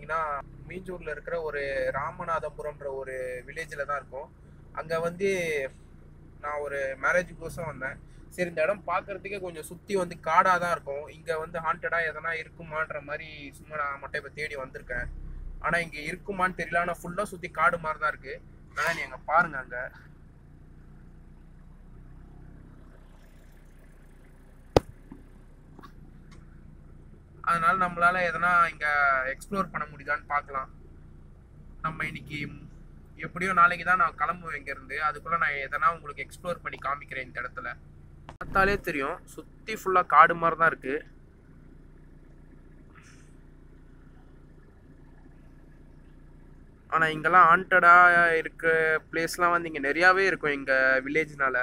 பார்த்தீங்கன்னா மீஞ்சூரில் இருக்கிற ஒரு ராமநாதபுரம்ன்ற ஒரு வில்லேஜில் தான் இருக்கும் அங்கே வந்து நான் ஒரு மேரேஜுக்கோசம் வந்தேன் சரி இந்த இடம் பார்க்கறதுக்கே கொஞ்சம் சுற்றி வந்து காடாக தான் இருக்கும் இங்கே வந்து ஹாண்டடாக எதனா இருக்குமான்ற மாதிரி சும்மா நான் மட்டும் இப்போ தேடி வந்திருக்கேன் ஆனால் இங்கே இருக்குமான்னு தெரியல ஆனால் ஃபுல்லாக சுற்றி காடு மாதிரி தான் இருக்குது ஆனால் நீ அங்கே பாருங்க அங்கே அதனால நம்மளால எதனா இங்கே எக்ஸ்ப்ளோர் பண்ண முடியுதான்னு பார்க்கலாம் நம்ம இன்னைக்கு எப்படியோ நாளைக்கு தான் நான் கிளம்புவேன் இங்கேருந்து அதுக்குள்ளே நான் எதனா உங்களுக்கு எக்ஸ்ப்ளோர் பண்ணி காமிக்கிறேன் இந்த இடத்துல பார்த்தாலே தெரியும் சுற்றி ஃபுல்லாக காடு மாதிரி தான் இருக்குது ஆனால் இங்கெல்லாம் ஹாண்டடாக இருக்க பிளேஸ்லாம் வந்து இங்கே நிறையாவே இருக்கும் எங்கள் வில்லேஜ்னால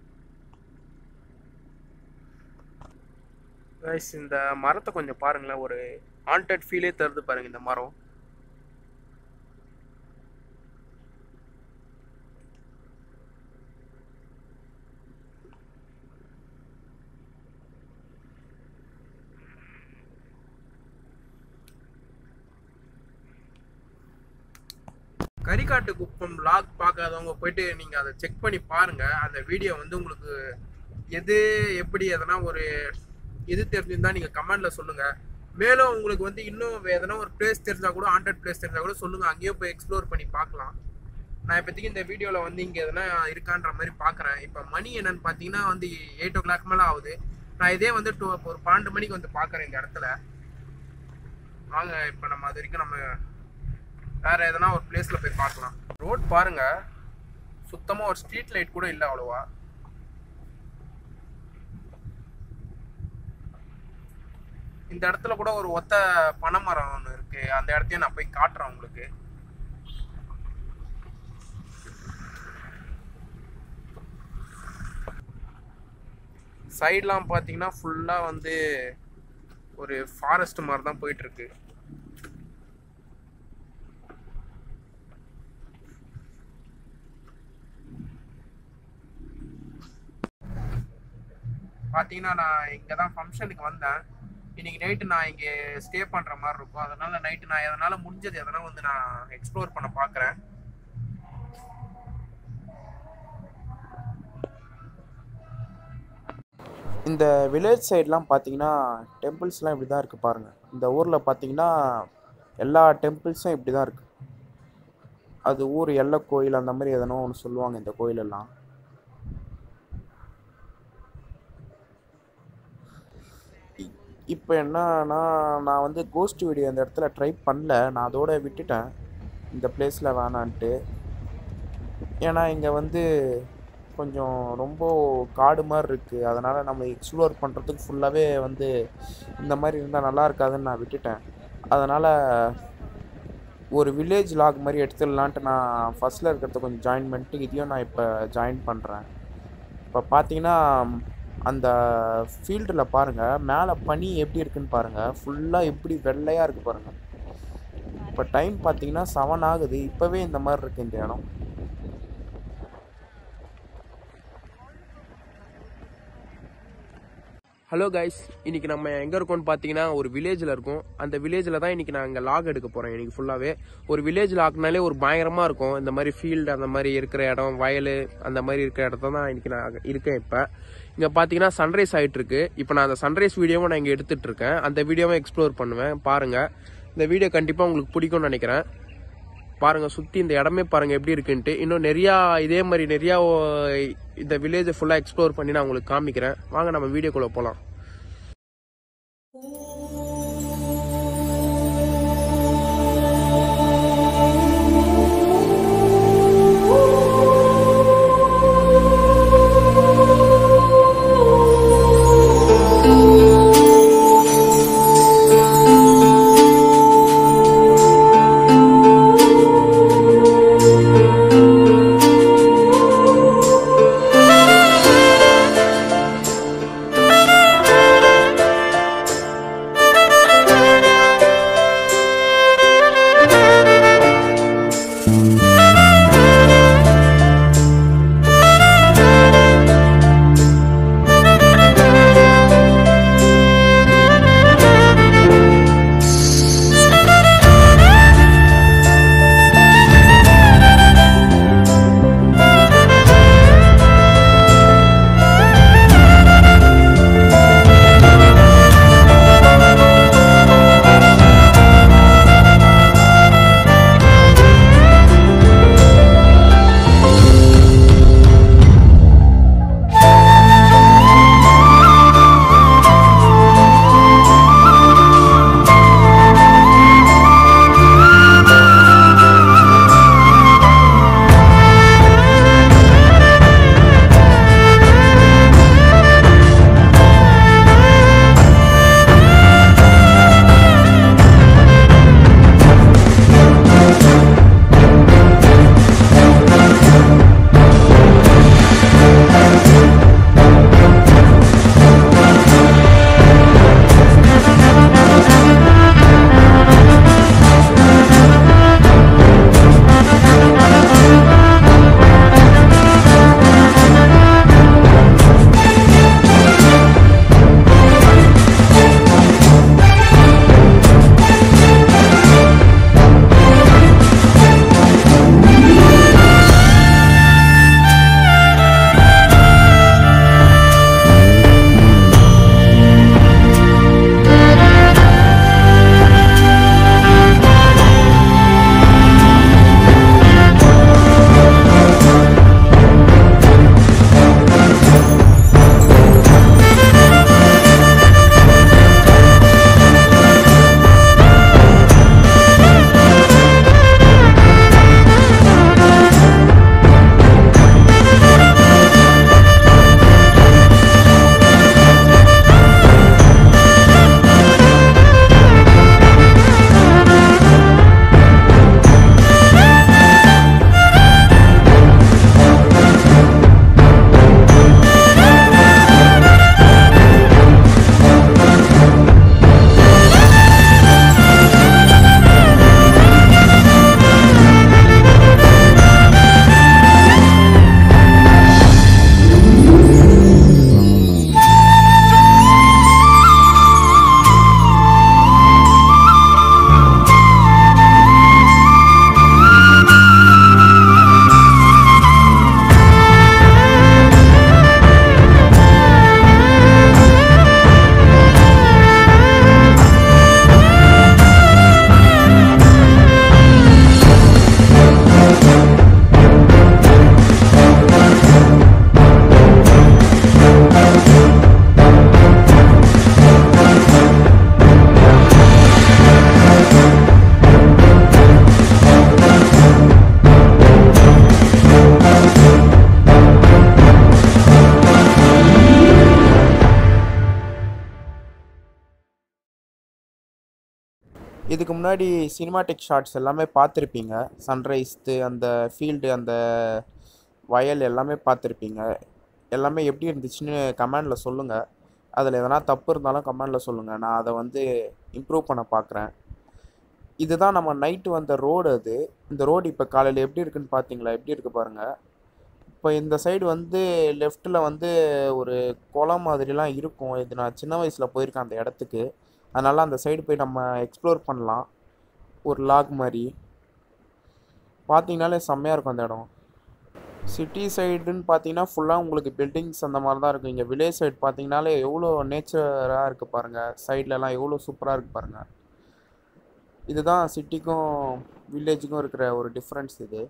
Guys, இந்த மரத்தை கொஞ்சம் பாருங்களேன் ஒரு ஹாண்டட் ஃபீலே தருது பாருங்க இந்த மரம் கரிக்காட்டு குப்பம் லாக் பார்க்காதவங்க போயிட்டு நீங்க அதை செக் பண்ணி பாருங்க அந்த வீடியோ வந்து உங்களுக்கு எது எப்படி எதனா ஒரு எது தெரிஞ்சிருந்தா நீங்க கமெண்ட்ல சொல்லுங்க மேலும் உங்களுக்கு வந்து இன்னும் எதனா ஒரு பிளேஸ் தெரிஞ்சா கூட ஹாண்டட் பிளேஸ் தெரிஞ்சா கூட சொல்லுங்க அங்கேயும் போய் எக்ஸ்ப்ளோர் பண்ணி பார்க்கலாம் நான் இப்போதைக்கு இந்த வீடியோவில் வந்து இங்கே எதனா இருக்கான்ற மாதிரி பார்க்குறேன் இப்போ மணி என்னன்னு பார்த்தீங்கன்னா வந்து எயிட் ஓ கிளாக் மேலே ஆகுது நான் இதே வந்து டூ ஒரு பன்னெண்டு மணிக்கு வந்து பார்க்குறேன் இந்த இடத்துல வாங்க இப்போ நம்ம அது வரைக்கும் நம்ம வேற எதனா ஒரு பிளேஸ்ல போய் பார்க்கலாம் ரோட் பாருங்க சுத்தமா ஒரு ஸ்ட்ரீட் லைட் கூட இல்லை அவ்வளோவா இந்த இடத்துல கூட ஒரு ஒத்த பனைமரம் ஒன்று இருக்கு அந்த இடத்தையும் நான் போய் காட்டுறேன் உங்களுக்கு சைட்லாம் பார்த்தீங்கன்னா ஃபுல்லாக வந்து ஒரு ஃபாரஸ்ட் மாதிரி தான் போயிட்டு இருக்கு பார்த்தீங்கன்னா நான் இங்கே தான் ஃபங்க்ஷனுக்கு வந்தேன் இன்னைக்கு நைட்டு நான் இங்கே ஸ்டே பண்ணுற மாதிரி இருக்கும் அதனால நைட்டு நான் எதனால் முடிஞ்சது எதனா வந்து நான் எக்ஸ்ப்ளோர் பண்ண பார்க்குறேன் இந்த வில்லேஜ் சைட்லாம் பார்த்தீங்கன்னா டெம்பிள்ஸ்லாம் இப்படி தான் இருக்குது பாருங்கள் இந்த ஊரில் பார்த்தீங்கன்னா எல்லா டெம்பிள்ஸும் இப்படி தான் இருக்குது அது ஊர் எல்லை கோயில் அந்த மாதிரி எதனோ ஒன்று சொல்லுவாங்க இந்த கோயிலெல்லாம் இப்போ என்னன்னா நான் வந்து கோஸ்ட் வீடியோ அந்த இடத்துல ட்ரை பண்ணல நான் அதோட விட்டுட்டேன் இந்த பிளேஸில் வேணான்ட்டு ஏன்னா இங்கே வந்து கொஞ்சம் ரொம்ப காடு மாதிரி இருக்குது அதனால் நம்ம எக்ஸ்ப்ளோர் பண்ணுறதுக்கு ஃபுல்லாகவே வந்து இந்த மாதிரி இருந்தால் நல்லா இருக்காதுன்னு நான் விட்டுட்டேன் அதனால் ஒரு வில்லேஜ் லாக் மாதிரி எடுத்துடலான்ட்டு நான் ஃபஸ்ட்டில் இருக்கிறத கொஞ்சம் ஜாயின் பண்ணிட்டு இதையும் நான் இப்போ ஜாயின் பண்ணுறேன் இப்போ பார்த்தீங்கன்னா அந்த ஃபீல்டில் பாருங்கள் மேலே பனி எப்படி இருக்குன்னு பாருங்கள் ஃபுல்லாக எப்படி வெள்ளையாக இருக்குது பாருங்கள் இப்போ டைம் பார்த்தீங்கன்னா செவன் ஆகுது இப்போவே இந்த மாதிரி இருக்குது இந்த இடம் ஹலோ கைஸ் இன்னைக்கு நம்ம எங்கே இருக்கோம்னு பார்த்தீங்கன்னா ஒரு வில்லேஜில் இருக்கோம் அந்த வில்லேஜில் தான் இன்னைக்கு நான் இங்கே லாக் எடுக்க போகிறேன் இன்னைக்கு ஃபுல்லாகவே ஒரு வில்லேஜ் லாக்னாலே ஒரு பயங்கரமாக இருக்கும் இந்த மாதிரி ஃபீல்டு அந்த மாதிரி இருக்கிற இடம் வயல் அந்த மாதிரி இருக்கிற இடத்த தான் இன்னைக்கு நான் இருக்கேன் இப்போ இங்கே பார்த்தீங்கன்னா சன்ரைஸ் ஆகிட்டு இருக்கு இப்போ நான் அந்த சன்ரைஸ் வீடியோவும் நான் இங்கே எடுத்துட்டு இருக்கேன் அந்த வீடியோவும் எக்ஸ்ப்ளோர் பண்ணுவேன் பாருங்கள் இந்த வீடியோ கண்டிப்பாக உங்களுக்கு பிடிக்கும்னு நினைக்கிறேன் பாருங்க சுற்றி இந்த இடமே பாருங்க எப்படி இருக்குன்ட்டு இன்னும் நிறையா இதே மாதிரி நிறையா ஓ- இந்த வில்லேஜை ஃபுல்லாக எக்ஸ்ப்ளோர் பண்ணி நான் உங்களுக்கு காமிக்கிறேன் வாங்க நம்ம வீடியோக்குள்ளே போகலாம் இதுக்கு முன்னாடி சினிமாட்டிக் ஷாட்ஸ் எல்லாமே பார்த்துருப்பீங்க சன்ரைஸ்து அந்த ஃபீல்டு அந்த வயல் எல்லாமே பார்த்துருப்பீங்க எல்லாமே எப்படி இருந்துச்சுன்னு கமெண்டில் சொல்லுங்கள் அதில் எதனா தப்பு இருந்தாலும் கமெண்டில் சொல்லுங்கள் நான் அதை வந்து இம்ப்ரூவ் பண்ண பார்க்குறேன் இதுதான் நம்ம நைட்டு வந்த ரோடு அது இந்த ரோடு இப்போ காலையில் எப்படி இருக்குன்னு பார்த்தீங்களா எப்படி இருக்கு பாருங்கள் இப்போ இந்த சைடு வந்து லெஃப்ட்டில் வந்து ஒரு குளம் மாதிரிலாம் இருக்கும் இது நான் சின்ன வயசில் போயிருக்கேன் அந்த இடத்துக்கு அதனால் அந்த சைடு போய் நம்ம எக்ஸ்ப்ளோர் பண்ணலாம் ஒரு லாக் மாதிரி பார்த்தீங்கனாலே செம்மையாக இருக்கும் அந்த இடம் சிட்டி சைடுன்னு பார்த்தீங்கன்னா ஃபுல்லாக உங்களுக்கு பில்டிங்ஸ் அந்த மாதிரி தான் இருக்கும் இங்கே வில்லேஜ் சைடு பார்த்தீங்கனாலே எவ்வளோ நேச்சராக இருக்குது பாருங்கள் சைட்லலாம் எவ்வளோ சூப்பராக இருக்குது பாருங்கள் இதுதான் சிட்டிக்கும் வில்லேஜுக்கும் இருக்கிற ஒரு டிஃப்ரென்ஸ் இது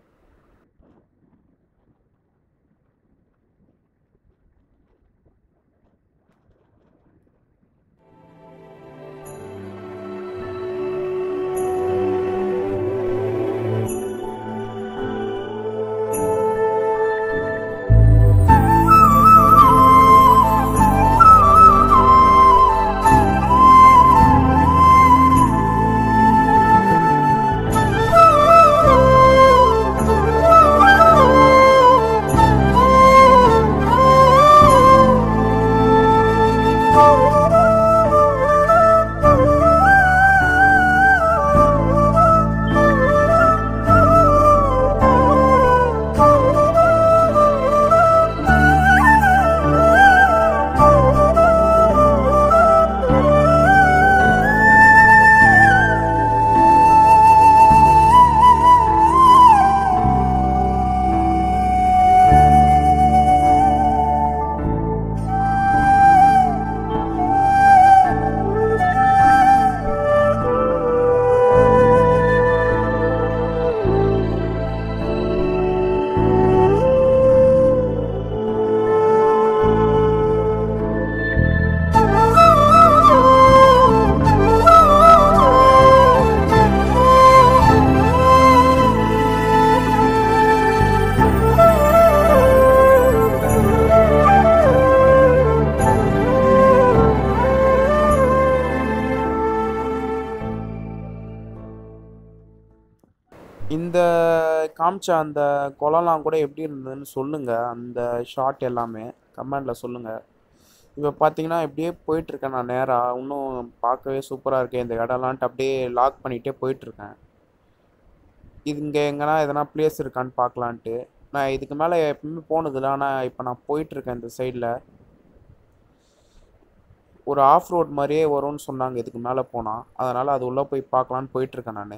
இந்த காமிச்ச அந்த குளம்லாம் கூட எப்படி இருந்ததுன்னு சொல்லுங்கள் அந்த ஷாட் எல்லாமே கமெண்டில் சொல்லுங்கள் இப்போ பார்த்தீங்கன்னா இப்படியே போயிட்டுருக்கேன் நான் நேராக இன்னும் பார்க்கவே சூப்பராக இருக்கே இந்த இடம்லான்ட்டு அப்படியே லாக் பண்ணிகிட்டே போயிட்டுருக்கேன் இது இங்கே எங்கன்னா எதனா பிளேஸ் இருக்கான்னு பார்க்கலான்ட்டு நான் இதுக்கு மேலே எப்பவுமே போனதில்ல ஆனால் இப்போ நான் போயிட்டுருக்கேன் இந்த சைடில் ஒரு ஆஃப் ரோட் மாதிரியே வரும்னு சொன்னாங்க இதுக்கு மேலே போனால் அதனால் அது உள்ளே போய் பார்க்கலான்னு போயிட்டுருக்கேன் நான்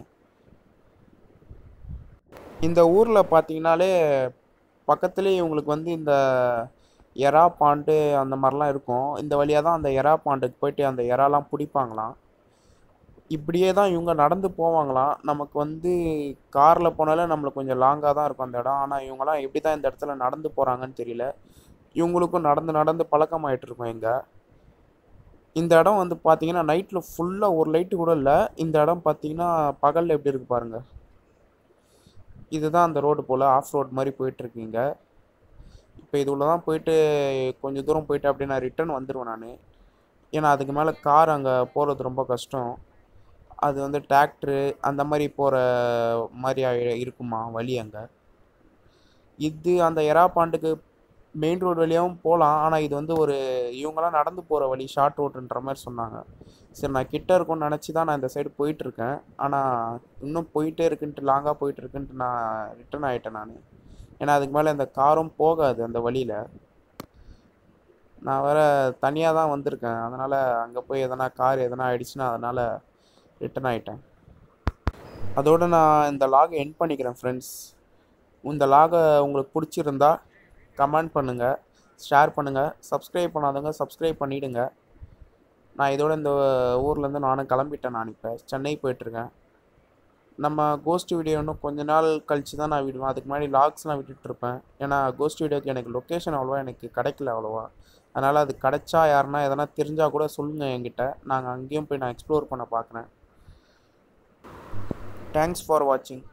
இந்த ஊரில் பார்த்தீங்கனாலே பக்கத்துலேயே இவங்களுக்கு வந்து இந்த எறா பாண்டு அந்த மாதிரிலாம் இருக்கும் இந்த வழியாக தான் அந்த எறா பாண்டுக்கு போயிட்டு அந்த எறாலாம் பிடிப்பாங்களாம் இப்படியே தான் இவங்க நடந்து போவாங்களாம் நமக்கு வந்து காரில் போனாலே நம்மளுக்கு கொஞ்சம் லாங்காக தான் இருக்கும் அந்த இடம் ஆனால் இவங்கெல்லாம் எப்படி தான் இந்த இடத்துல நடந்து போகிறாங்கன்னு தெரியல இவங்களுக்கும் நடந்து நடந்து பழக்கமாயிட்டு இருக்கும் எங்கே இந்த இடம் வந்து பார்த்தீங்கன்னா நைட்டில் ஃபுல்லாக ஒரு லைட்டு கூட இல்லை இந்த இடம் பார்த்தீங்கன்னா பகலில் எப்படி இருக்கு பாருங்க இதுதான் அந்த ரோடு போல் ஆஃப் ரோட் மாதிரி போயிட்டுருக்கீங்க இப்போ இது உள்ள தான் போயிட்டு கொஞ்சம் தூரம் போயிட்டு அப்படியே நான் ரிட்டர்ன் வந்துடுவேன் நான் ஏன்னா அதுக்கு மேலே கார் அங்கே போகிறது ரொம்ப கஷ்டம் அது வந்து டிராக்டரு அந்த மாதிரி போகிற மாதிரி ஆயி- இருக்குமா வழி அங்கே இது அந்த எறாப்பாண்டுக்கு மெயின் ரோடு வழியாகவும் போகலாம் ஆனால் இது வந்து ஒரு இவங்கெல்லாம் நடந்து போகிற வழி ஷார்ட் ரோட்டுன்ற மாதிரி சொன்னாங்க சரி நான் கிட்ட இருக்கும்னு நினச்சி தான் நான் இந்த சைடு போயிட்டுருக்கேன் ஆனால் இன்னும் போயிட்டே இருக்குன்ட்டு லாங்காக போயிட்டு இருக்குன்ட்டு நான் ரிட்டர்ன் ஆகிட்டேன் நான் ஏன்னா அதுக்கு மேலே இந்த காரும் போகாது அந்த வழியில் நான் வேற தனியாக தான் வந்திருக்கேன் அதனால் அங்கே போய் எதனா கார் எதனா ஆயிடுச்சுன்னா அதனால் ரிட்டர்ன் ஆகிட்டேன் அதோடு நான் இந்த லாகை எண்ட் பண்ணிக்கிறேன் ஃப்ரெண்ட்ஸ் இந்த லாகை உங்களுக்கு பிடிச்சிருந்தா கமெண்ட் பண்ணுங்கள் ஷேர் பண்ணுங்கள் சப்ஸ்கிரைப் பண்ணாதவங்க சப்ஸ்கிரைப் பண்ணிவிடுங்க நான் இதோட இந்த ஊர்லேருந்து நானும் கிளம்பிட்டேன் நான் இப்போ சென்னை போயிட்டுருக்கேன் நம்ம கோஸ்ட் வீடியோ இன்னும் கொஞ்ச நாள் கழிச்சு தான் நான் விடுவேன் அதுக்கு முன்னாடி லாக்ஸ்லாம் விட்டுட்ருப்பேன் ஏன்னா கோஸ்ட் வீடியோக்கு எனக்கு லொக்கேஷன் அவ்வளோவா எனக்கு கிடைக்கல அவ்வளோவா அதனால் அது கிடைச்சா யாருன்னா எதனா தெரிஞ்சால் கூட சொல்லுங்கள் என்கிட்ட நாங்கள் அங்கேயும் போய் நான் எக்ஸ்ப்ளோர் பண்ண பார்க்குறேன் தேங்க்ஸ் ஃபார் வாட்சிங்